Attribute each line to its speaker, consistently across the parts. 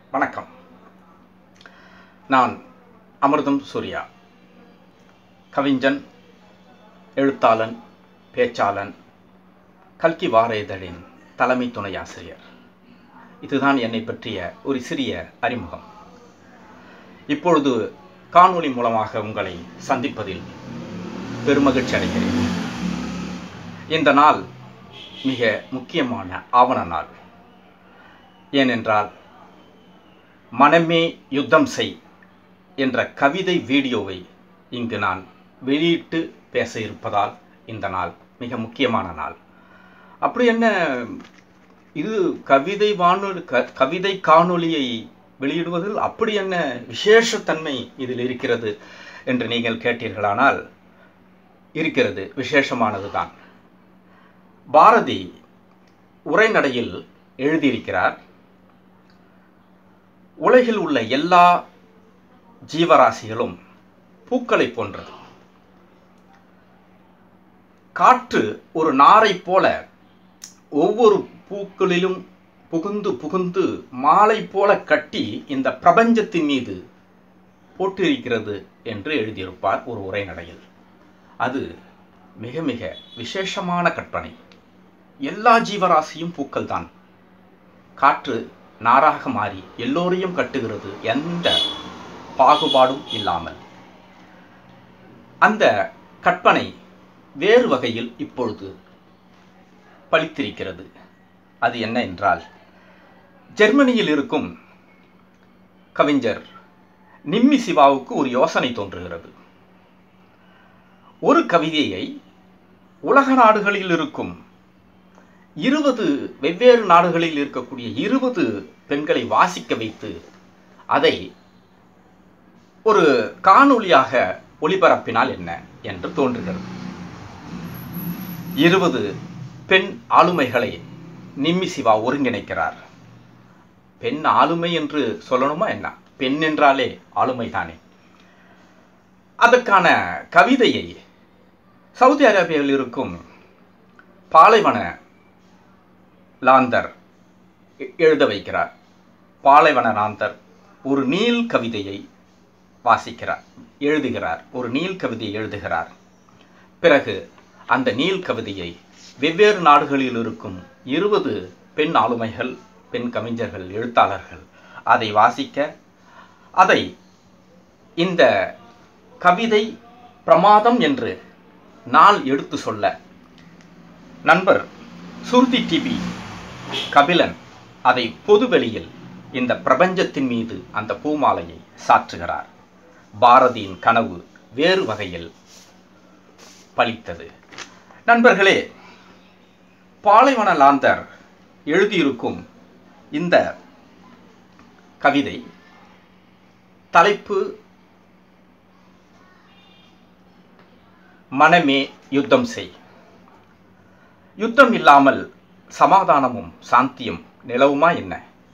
Speaker 1: வணக்கம் நான் அமிர்தம் சூர்யா கவிஞன் எழுத்தாளன் பேச்சாளன் கல்கி வார இதழின் தலைமை துணை ஆசிரியர் இதுதான் என்னை பற்றிய ஒரு சிறிய அறிமுகம் இப்பொழுது காணொளி மூலமாக உங்களை சந்திப்பதில் பெருமகிழ்ச்சி அடைகிறேன் இந்த நாள் மிக முக்கியமான ஆவண நாள் ஏனென்றால் மனமே யுத்தம் செய் என்ற கவிதை வீடியோவை இங்கு நான் வெளியிட்டு பேச இருப்பதால் இந்த நாள் மிக முக்கியமான நாள் அப்படி என்ன இது கவிதை வானொலி க கவிதை காணொளியை வெளியிடுவதில் அப்படி என்ன விசேஷத்தன்மை இதில் இருக்கிறது என்று நீங்கள் கேட்டீர்களானால் இருக்கிறது விசேஷமானது தான் பாரதி உரைநடையில் எழுதியிருக்கிறார் உலகில் உள்ள எல்லா ஜீவராசிகளும் பூக்களை போன்றது காற்று ஒரு நாரை போல ஒவ்வொரு பூக்களிலும் புகுந்து புகுந்து மாலை போல கட்டி இந்த பிரபஞ்சத்தின் மீது போட்டிருக்கிறது என்று எழுதியிருப்பார் ஒரு உரைநடையில் அது மிக மிக விசேஷமான கற்பனை எல்லா ஜீவராசியும் பூக்கள் தான் காற்று நாராக மாறி எல்லோரையும் கட்டுகிறது எந்த பாகுபாடும் இல்லாமல் அந்த கற்பனை வேறு வகையில் இப்பொழுது பளித்திருக்கிறது அது என்ன என்றால் ஜெர்மனியில் இருக்கும் கவிஞர் நிம்மி சிவாவுக்கு ஒரு யோசனை தோன்றுகிறது ஒரு கவிதையை உலக நாடுகளில் இருக்கும் இருபது வெவ்வேறு நாடுகளில் இருக்கக்கூடிய இருபது பெண்களை வாசிக்க வைத்து அதை ஒரு காணொளியாக ஒளிபரப்பினால் என்ன என்று தோன்றுகிறது இருபது பெண் ஆளுமைகளை நிம்மி சிவா ஒருங்கிணைக்கிறார் பெண் ஆளுமை என்று சொல்லணுமா என்ன பெண் என்றாலே ஆளுமை தானே அதற்கான கவிதையை சவுதி அரேபியாவில் இருக்கும் பாலைவன லாந்தர் எழுத வைக்கிறார் பாலைவன லாந்தர் ஒரு நீல் கவிதையை வாசிக்கிறார் எழுதுகிறார் ஒரு நீல் கவிதையை எழுதுகிறார் பிறகு அந்த நீல் கவிதையை வெவ்வேறு நாடுகளில் இருக்கும் இருபது பெண் ஆளுமைகள் பெண் கவிஞர்கள் எழுத்தாளர்கள் அதை வாசிக்க அதை இந்த கவிதை பிரமாதம் என்று நாள் எடுத்து சொல்ல நண்பர் சுருதி டிவி கபிலன் அதை பொதுவெளியில் இந்த பிரபஞ்சத்தின் மீது அந்த பூமாலையை சாற்றுகிறார் பாரதியின் கனவு வேறு வகையில் பலித்தது நண்பர்களே பாலைவன லாந்தர் எழுதியிருக்கும் இந்த கவிதை தலைப்பு மனமே யுத்தம் செய் யுத்தம் இல்லாமல் சமாதானமும் சாந்தியும் நிலவுமா என்ன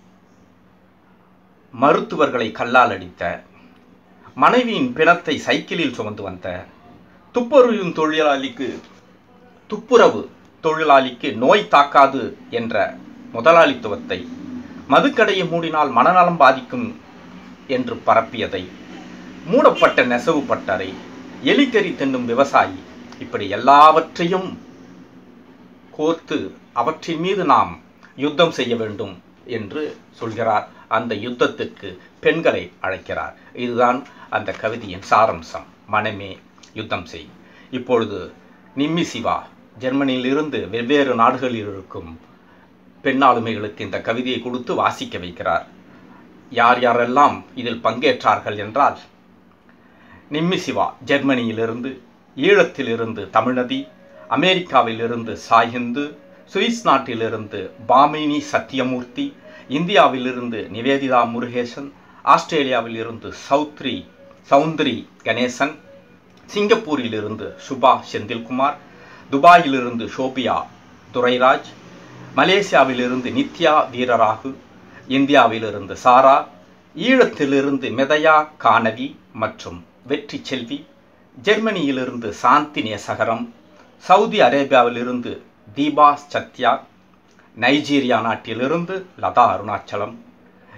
Speaker 1: மருத்துவர்களை கல்லால் அடித்த மனைவியின் பிணத்தை சைக்கிளில் சுமந்து வந்த துப்புரவின் தொழிலாளிக்கு துப்புரவு தொழிலாளிக்கு நோய் தாக்காது என்ற முதலாளித்துவத்தை மதுக்கடையை மூடினால் மனநலம் பாதிக்கும் என்று பரப்பியதை மூடப்பட்ட நெசவு பட்டறை எலிக்கறி தின்னும் விவசாயி இப்படி எல்லாவற்றையும் கோர்த்து அவற்றின் மீது நாம் யுத்தம் செய்ய வேண்டும் என்று சொல்கிறார் அந்த யுத்தத்துக்கு பெண்களை அழைக்கிறார் இதுதான் அந்த கவிதையின் சாரம்சம் மனமே யுத்தம் செய் இப்பொழுது நிம்மி சிவா ஜெர்மனியிலிருந்து வெவ்வேறு நாடுகளில் இருக்கும் பெண் ஆளுமைகளுக்கு இந்த கவிதையை கொடுத்து வாசிக்க வைக்கிறார் யார் யாரெல்லாம் இதில் பங்கேற்றார்கள் என்றால் நிம்மி சிவா ஜெர்மனியிலிருந்து ஈழத்திலிருந்து தமிழ்நதி அமெரிக்காவிலிருந்து சாய்ஹிந்து சுவிஸ் நாட்டிலிருந்து பாமினி சத்யமூர்த்தி இந்தியாவிலிருந்து நிவேதிதா முருகேசன் ஆஸ்திரேலியாவில் இருந்து சௌத்ரி சௌந்தரி கணேசன் சிங்கப்பூரிலிருந்து சுபா செந்தில்குமார் துபாயிலிருந்து ஷோபியா துரைராஜ் மலேசியாவிலிருந்து நித்யா வீரராகு இந்தியாவிலிருந்து சாரா ஈழத்திலிருந்து மெதயா கானவி மற்றும் வெற்றி செல்வி ஜெர்மனியிலிருந்து சாந்தி நேசகரம் சவுதி அரேபியாவிலிருந்து தீபா சத்யா நைஜீரியா நாட்டிலிருந்து லதா அருணாச்சலம்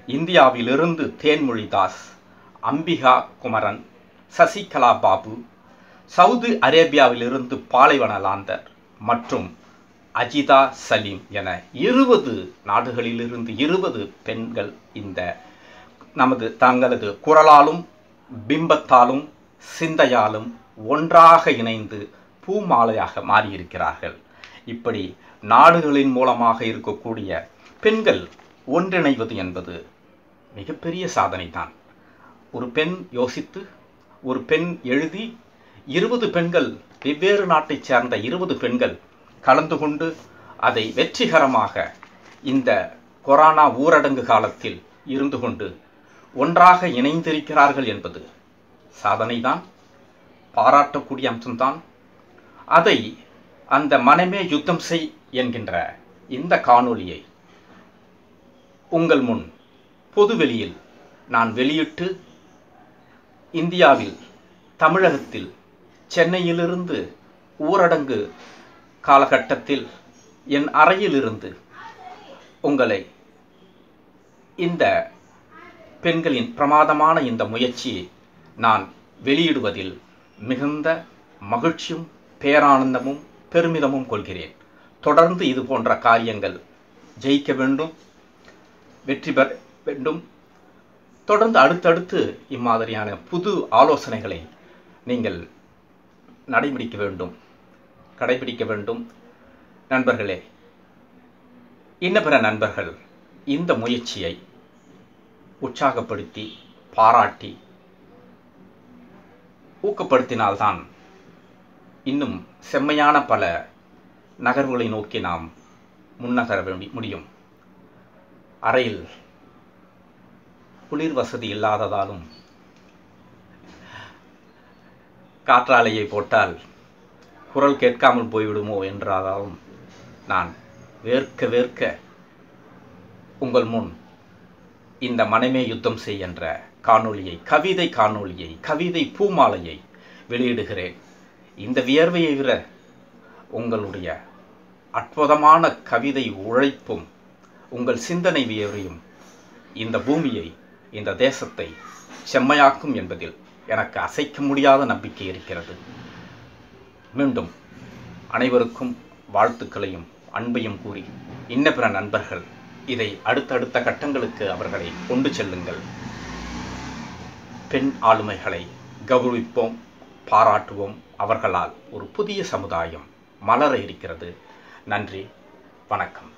Speaker 1: இந்தியாவிலிருந்து தேன்மொழிதாஸ் அம்பிகா குமரன் சசிகலா பாபு சவுதி அரேபியாவிலிருந்து பாலைவனலாந்தர் மற்றும் அஜிதா சலீம் என இருபது நாடுகளிலிருந்து இருபது பெண்கள் இந்த நமது தங்களது குரலாலும் பிம்பத்தாலும் சிந்தையாலும் ஒன்றாக இணைந்து பூமாலையாக மாறியிருக்கிறார்கள் இப்படி நாடுகளின் மூலமாக இருக்கக்கூடிய பெண்கள் ஒன்றிணைவது என்பது மிகப்பெரிய சாதனை தான் ஒரு பெண் யோசித்து ஒரு பெண் எழுதி இருபது பெண்கள் வெவ்வேறு நாட்டைச் சேர்ந்த இருபது பெண்கள் கலந்து கொண்டு அதை வெற்றிகரமாக இந்த கொரோனா ஊரடங்கு காலத்தில் இருந்து கொண்டு ஒன்றாக இணைந்திருக்கிறார்கள் என்பது சாதனைதான் பாராட்டக்கூடிய அம்சம்தான் அதை அந்த மனமே யுத்தம் செய் என்கின்ற இந்த காணொளியை உங்கள் முன் பொதுவெளியில் நான் வெளியிட்டு இந்தியாவில் தமிழகத்தில் சென்னையிலிருந்து ஊரடங்கு காலகட்டத்தில் என் அறையிலிருந்து உங்களை இந்த பெண்களின் பிரமாதமான இந்த முயற்சியை நான் வெளியிடுவதில் மிகுந்த மகிழ்ச்சியும் பேரானந்தமும் பெருமிதமும் கொள்கிறேன் தொடர்ந்து இது போன்ற காரியங்கள் ஜெயிக்க வேண்டும் வெற்றி பெற வேண்டும் தொடர்ந்து அடுத்தடுத்து இம்மாதிரியான புது ஆலோசனைகளை நீங்கள் நடைபிடிக்க வேண்டும் கடைபிடிக்க வேண்டும் நண்பர்களே இன்ன பிற நண்பர்கள் இந்த முயற்சியை உற்சாகப்படுத்தி பாராட்டி ஊக்கப்படுத்தினால்தான் இன்னும் செம்மையான பல நகர்வுகளை நோக்கி நாம் முன்னகர வேண்டி முடியும் அறையில் குளிர் வசதி இல்லாததாலும் காற்றாலையை போட்டால் குரல் கேட்காமல் போய்விடுமோ என்றாலும் நான் வேர்க்க வேர்க்க உங்கள் முன் இந்த மனமே யுத்தம் செய் என்ற காணொளியை கவிதை காணொளியை கவிதை பூமாலையை வெளியிடுகிறேன் இந்த வியர்வையை விட உங்களுடைய அற்புதமான கவிதை உழைப்பும் உங்கள் சிந்தனை வியர்வையும் இந்த பூமியை இந்த தேசத்தை செம்மையாக்கும் என்பதில் எனக்கு அசைக்க முடியாத நம்பிக்கை இருக்கிறது மீண்டும் அனைவருக்கும் வாழ்த்துக்களையும் அன்பையும் கூறி இன்ன பிற நண்பர்கள் இதை அடுத்தடுத்த கட்டங்களுக்கு அவர்களை கொண்டு செல்லுங்கள் பெண் ஆளுமைகளை கௌரவிப்போம் பாராட்டுவோம் அவர்களால் ஒரு புதிய சமுதாயம் மலர இருக்கிறது நன்றி வணக்கம்